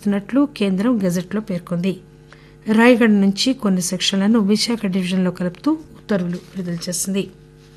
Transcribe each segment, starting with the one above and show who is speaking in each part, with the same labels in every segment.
Speaker 1: చేస్తున్నట్లు కేంద్రం గెజెట్లో పేర్కొంది రాయగఢ్ నుంచి కొన్ని సెక్షన్లను విశాఖ డివిజన్లో కలుపుతూ ఉత్తర్వులు విడుదల చేసింది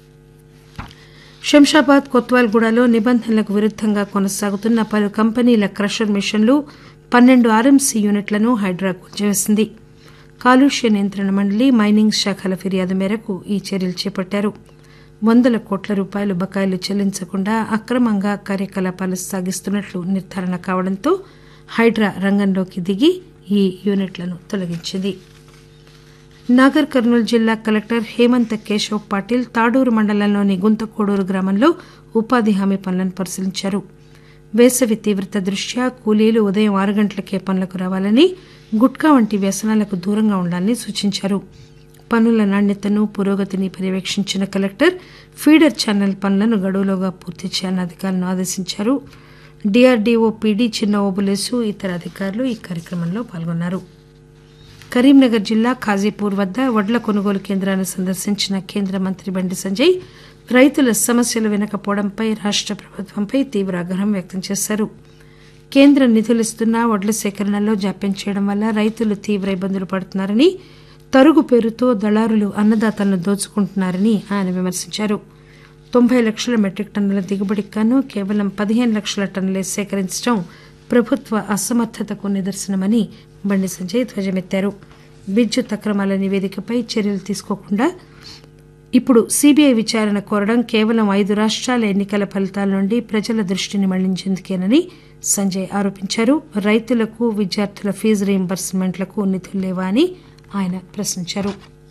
Speaker 1: శంషాబాద్ కొత్వాల్గూడలో నిబంధనలకు విరుద్దంగా కొనసాగుతున్న పలు కంపెనీల క్రషర్ మిషన్లు పన్నెండు ఆర్ఎంసీ యూనిట్లను హైడ్రా కూల్చివేసింది కాలుష్య నియంత్రణ మండలి మైనింగ్ శాఖల ఫిర్యాదు మేరకు ఈ చర్యలు చేపట్టారు వందల కోట్ల రూపాయలు బకాయిలు చెల్లించకుండా అక్రమంగా కార్యకలాపాలు సాగిస్తున్నట్లు నిర్ధారణ కావడంతో హైడ్రా రంగంలోకి దిగి ఈ యూనిట్లను తొలగించింది నాగర్ కర్నూలు జిల్లా కలెక్టర్ హేమంత్ కేశవ్ పాటిల్ తాడూరు మండలంలోని గుంతకోడూరు గ్రామంలో ఉపాధి హామీ పనులను పరిశీలించారు వేసవి తీవ్రత దృష్ట్యా కూలీలు ఉదయం ఆరు గంటలకే పనులకు రావాలని గుట్కా వంటి వ్యసనాలకు దూరంగా ఉండాలని సూచించారు పనుల నాణ్యతను పురోగతిని పర్యవేక్షించిన కలెక్టర్ ఫీడర్ ఛానల్ పనులను గడువులోగా పూర్తి చేయాలని అధికారులను ఆదేశించారు డిఆర్డీఓ పీడీ చిన్న ఓబులేసు ఇతర అధికారులు ఈ కార్యక్రమంలో పాల్గొన్నారు కరీంనగర్ జిల్లా ఖాజీపూర్ వద్ద వడ్ల కొనుగోలు కేంద్రాన్ని సందర్శించిన కేంద్ర మంత్రి బండి సంజయ్ రైతుల సమస్యలు వినకపోవడంపై రాష్ట ప్రభుత్వంపై తీవ్ర ఆగ్రహం వ్యక్తం చేశారు కేంద్రం నిధులిస్తున్నా వడ్ల సేకరణలో జాప్యం చేయడం వల్ల రైతులు తీవ్ర ఇబ్బందులు పడుతున్నారని తరుగు పేరుతో దళారులు అన్నదాతలను దోచుకుంటున్నారని ఆయన విమర్శించారు తొంభై లక్షల మెట్రిక్ టన్నుల దిగుబడికి గాను కేవలం పదిహేను లక్షల టన్నులే సేకరించడం ప్రభుత్వ అసమర్థతకు నిదర్శనమని బండి సంజయ్ ధ్వజమెత్తారు విద్యుత్ అక్రమాల నివేదికపై చర్యలు తీసుకోకుండా ఇప్పుడు సీబీఐ విచారణ కోరడం కేవలం ఐదు రాష్ట్రాల ఎన్నికల ఫలితాల నుండి ప్రజల దృష్టిని మళ్లించేందుకేనని సంజయ్ ఆరోపించారు రైతులకు విద్యార్థుల ఫీజు రీయింబర్స్మెంట్లకు నిధులు లేవా అని ఆయన ప్రశ్నించారు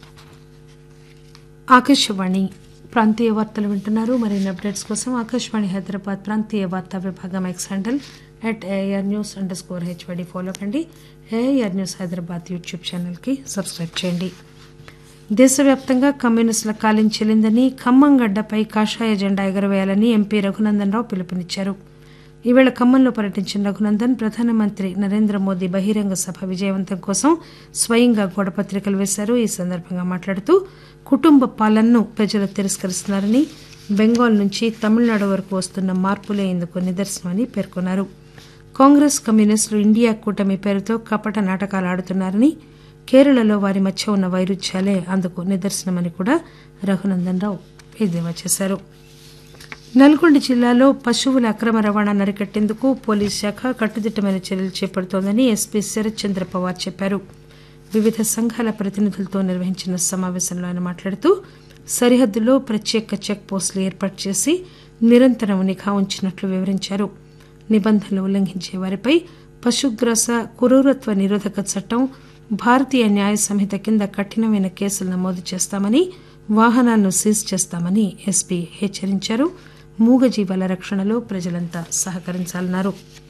Speaker 1: ఆకాశవాణి ప్రాంతీయ వార్తలు వింటున్నారు మరిన్ని అప్డేట్స్ కోసం ఆకాశవాణి హైదరాబాద్ ప్రాంతీయ వార్తా విభాగం X handle at AIR news underscore HYD follow కండి ఏఆర్ న్యూస్ హైదరాబాద్ యూట్యూబ్ ఛానల్కి సబ్స్క్రైబ్ చేయండి దేశవ్యాప్తంగా కమ్యూనిస్టుల కాలం చెల్లిందని ఖమ్మం గడ్డపై కాషాయ జెండా ఎగరవేయాలని ఎంపీ రఘునందన్ రావు పిలుపునిచ్చారు ఈవేళ ఖమ్మంలో పర్యటించిన రఘునందన్ ప్రధానమంత్రి నరేంద్ర మోదీ బహిరంగ సభ విజయవంతం కోసం స్వయంగా గోడపత్రికలు వేశారు ఈ సందర్భంగా మాట్లాడుతూ కుటుంబ పాలనను ప్రజలు తిరస్కరిస్తున్నారని బెంగాల్ నుంచి తమిళనాడు వరకు వస్తున్న మార్పులే ఇందుకు నిదర్శనమని పేర్కొన్నారు కాంగ్రెస్ కమ్యూనిస్టులు ఇండియా కూటమి పేరుతో కపట నాటకాలు ఆడుతున్నారని కేరళలో వారి మధ్య ఉన్న వైరుధ్యాలే అందుకు నిదర్శనమని కూడా రఘునందన్ రావు ఎద్దేవా చేశారు నల్గొండ జిల్లాలో పశువుల అక్రమ రవాణా నరికట్టేందుకు పోలీస్ శాఖ కట్టుదిట్టమైన చర్యలు చేపడుతోందని ఎస్పీ శరత్ చంద్ర పవార్ చెప్పారు వివిధ సంఘాల ప్రతినిధులతో నిర్వహించిన సమావేశంలో ఆయన మాట్లాడుతూ సరిహద్దులో ప్రత్యేక చెక్ పోస్టులు ఏర్పాటు చేసి నిరంతరం నిఘా ఉంచినట్లు వివరించారు నిబంధనలు ఉల్లంఘించే వారిపై పశుగ్రాస క్రూరత్వ నిరోధక చట్టం భారతీయ న్యాయ సంహిత కింద కఠినమైన కేసులు నమోదు చేస్తామని వాహనాలను సీజ్ చేస్తామని ఎస్పీ హెచ్చరించారు మూగజీవాల రక్షణలో ప్రజలంతా సహకరించాలన్నారు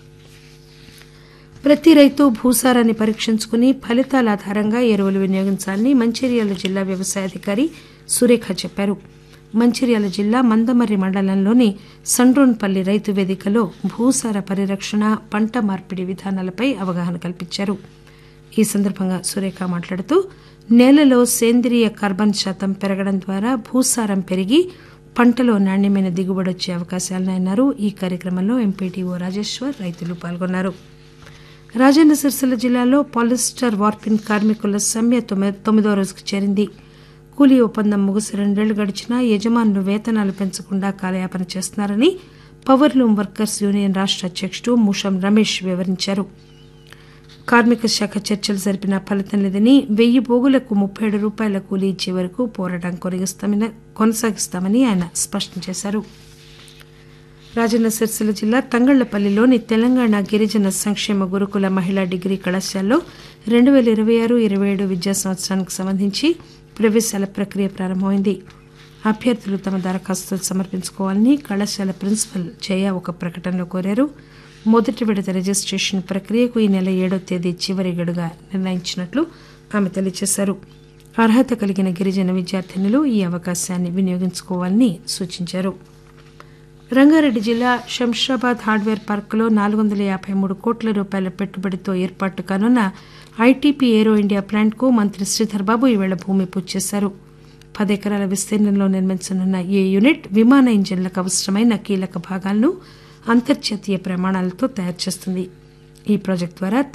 Speaker 1: ప్రతి రైతు భూసారాన్ని పరీక్షించుకుని ఫలితాల ఆధారంగా ఎరువులు వినియోగించాలని మంచిర్యాల జిల్లా వ్యవసాయ అధికారి సురేఖ చెప్పారు మంచిర్యాల జిల్లా మందమర్రి మండలంలోని సండ్రోన్పల్లి రైతు వేదికలో భూసార పరిరక్షణ పంట మార్పిడి విధానాలపై అవగాహన కల్పించారు ఈ సందర్భంగా సురేఖ మాట్లాడుతూ నేలలో సేంద్రియ కార్బన్ శాతం పెరగడం ద్వారా భూసారం పెరిగి పంటలో నాణ్యమైన దిగుబడి వచ్చే అవకాశాలున్నాయన్నారు ఈ కార్యక్రమంలో ఎంపీటీఓ రాజేశ్వర్ రైతులు పాల్గొన్నారు రాజన్న సిరిసిల్ల జిల్లాలో పాలిస్టర్ వార్పిన్ కార్మికుల సమ్మె తొమ్మిదో రోజుకు చేరింది కూలీ ఒప్పందం ముగిసి రెండేళ్లు గడిచినా యజమానులు వేతనాలు పెంచకుండా కాలయాపన చేస్తున్నారని పవర్లూమ్ వర్కర్స్ యూనియన్ రాష్ట అధ్యక్షుడు మూషం రమేష్ వివరించారు కార్మిక శాఖ చర్చలు జరిపిన ఫలితం లేదని వెయ్యి పోగులకు ముప్పై ఏడు రూపాయల కూలీ ఇచ్చే వరకు పోరాటం కొనసాగిస్తామని కొనసాగిస్తామని ఆయన స్పష్టం చేశారు రాజన్న సిరిసిల్ల జిల్లా తంగళ్లపల్లిలోని తెలంగాణ గిరిజన సంక్షేమ గురుకుల మహిళా డిగ్రీ కళాశాలలో రెండు పేల ఇరవై ఆరు ఇరవై ఏడు విద్యా సంవత్సరానికి సంబంధించి ప్రవేశాల ప్రక్రియ ప్రారంభమైంది అభ్యర్థులు తమ దరఖాస్తులు సమర్పించుకోవాలని కళాశాల ప్రిన్సిపల్ జయ ఒక ప్రకటనలో కోరారు మొదటి విడత రిజిస్ట్రేషన్ ప్రక్రియకు ఈ నెల ఏడో తేదీ చివరి గడుగా నిర్ణయించినట్లు ఆమె తెలియజేశారు అర్హత కలిగిన గిరిజన విద్యార్థినులు ఈ అవకాశాన్ని వినియోగించుకోవాలని సూచించారు రంగారెడ్డి జిల్లా శంషాబాద్ హార్డ్వేర్ పార్కులో నాలుగు వందల యాభై మూడు కోట్ల రూపాయల పెట్టుబడితో ఏర్పాటు కానున్న ఐటీపీ ఏరో ఇండియా ప్లాంట్కు మంత్రి శ్రీధర్ బాబు ఈవేళ భూమి పూజ చేశారు పదెకరాల విస్తీర్ణంలో నిర్మించనున్న ఈ యూనిట్ విమాన ఇంజిన్లకు అవసరమైన కీలక భాగాలను అంతర్జాతీయ ప్రమాణాలతో తయారు చేస్తుంది ఈ ప్రాజెక్టు ద్వారా